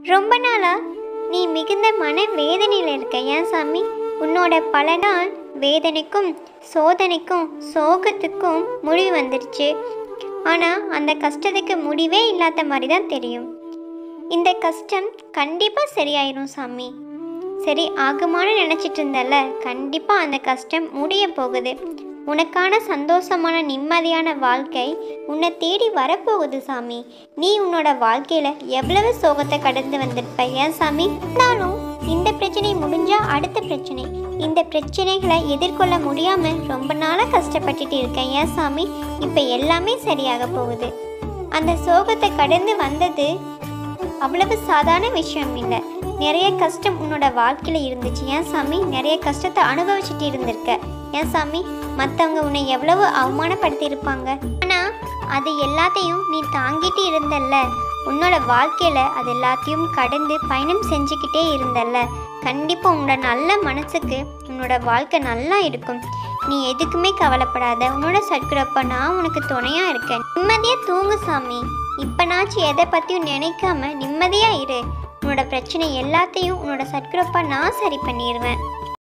ரொம்ப நாளா நீ மிகுந்த மன வேதனையில் இருக்க ஏன் சாமி உன்னோட பல நாள் வேதனைக்கும் சோதனைக்கும் சோகத்துக்கும் முடிவு வந்துருச்சு ஆனால் அந்த கஷ்டத்துக்கு முடிவே இல்லாத மாதிரி தான் தெரியும் இந்த கஷ்டம் கண்டிப்பாக சரியாயிரும் சாமி சரி ஆகுமான்னு நினச்சிட்டு இருந்தல கண்டிப்பாக அந்த கஷ்டம் முடிய போகுது உனக்கான சந்தோஷமான நிம்மதியான வாழ்க்கை உன்னை தேடி வரப்போகுது சாமி நீ உன்னோட வாழ்க்கையில் எவ்வளவு சோகத்தை கடந்து வந்திருப்ப ஏன் சாமி இருந்தாலும் இந்த பிரச்சனை முடிஞ்சா அடுத்த பிரச்சனை இந்த பிரச்சனைகளை எதிர்கொள்ள முடியாமல் ரொம்ப நாளாக கஷ்டப்பட்டுட்டு இருக்கேன் ஏன் சாமி இப்போ எல்லாமே சரியாக போகுது அந்த சோகத்தை கடந்து வந்தது அவ்வளவு சாதாரண விஷயம் இல்லை நிறைய கஷ்டம் உன்னோட வாழ்க்கையில் இருந்துச்சு ஏன் சாமி நிறைய கஷ்டத்தை அனுபவிச்சுட்டு இருந்திருக்க ஏன் சாமி மற்றவங்க உன்னை எவ்வளவு அவமானப்படுத்தி இருப்பாங்க ஆனால் அது எல்லாத்தையும் நீ தாங்கிட்டு இருந்தல்ல உன்னோட வாழ்க்கையில் அது எல்லாத்தையும் கடந்து பயணம் செஞ்சுக்கிட்டே இருந்தல்ல கண்டிப்பாக உன்னோட நல்ல மனசுக்கு உன்னோட வாழ்க்கை நல்லா இருக்கும் நீ எதுக்குமே கவலைப்படாத உன்னோட சட்குறப்ப நான் உனக்கு துணையாக இருக்கேன் நிம்மதியாக தூங்கு சாமி இப்போனாச்சும் எதை பற்றியும் நினைக்காம நிம்மதியாக இரு உன்னோட பிரச்சனை எல்லாத்தையும் உன்னோட சட்குறப்பா நான் சரி பண்ணிடுவேன்